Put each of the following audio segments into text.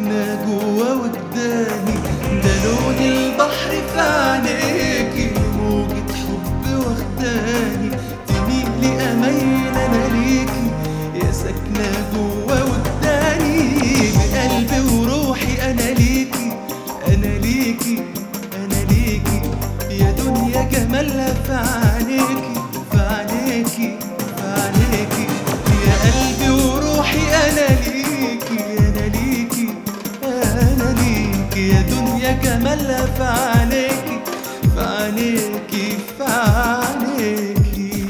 ساكنة جوا وجداني ده لون البحر في عينيكي موجة حب واخداني تميلي أميل أنا ليكي يا ساكنة جوا وجداني بقلبي وروحي أنا ليكي أنا ليكي أنا ليكي يا دنيا جمالها في عينيكي في عينيكي في عينيكي يا قلبي وروحي أنا ليكي أنا ليكي أنا ليكي يا دنيا جمالها في عينيكي في عينيكي في عينيكي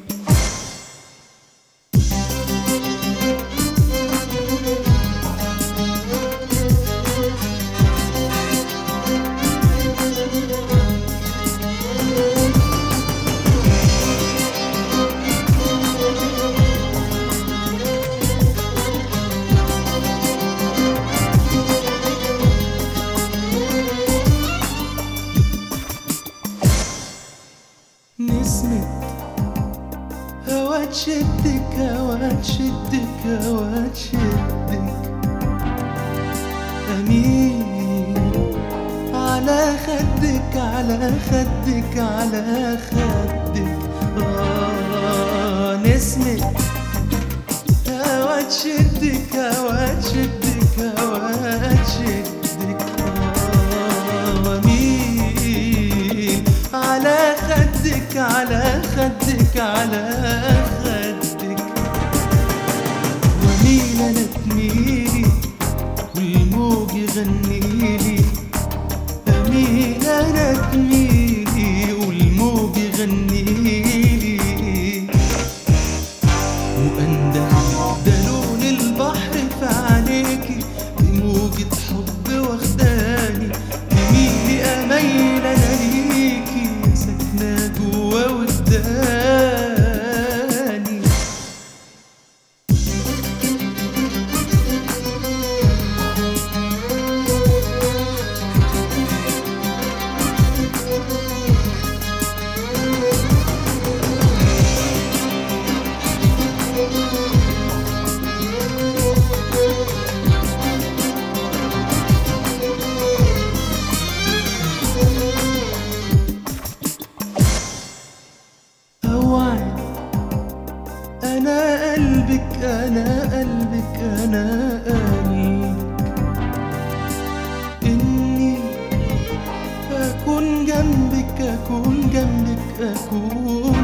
نسمة هوا تشدك هوا تشدك هوا تشدك أمين على خدك على خدك على خدك آه نسمة هوا تشدك هوا تشدك هوا تشدك آه مين على خدك على خدك على خدك ومين انا تميلي والموج يغنيلي امين انا تميلي والموج يغنيلي وأندى ده لون البحر في عينيكي بموجة حب واخداني تميلي أميل أنا ليكي ساكنة جوا وجداني أوعد أنا قلبك أنا قلبك أنا قلبك إني أكون جنبك أكون جنبك أكون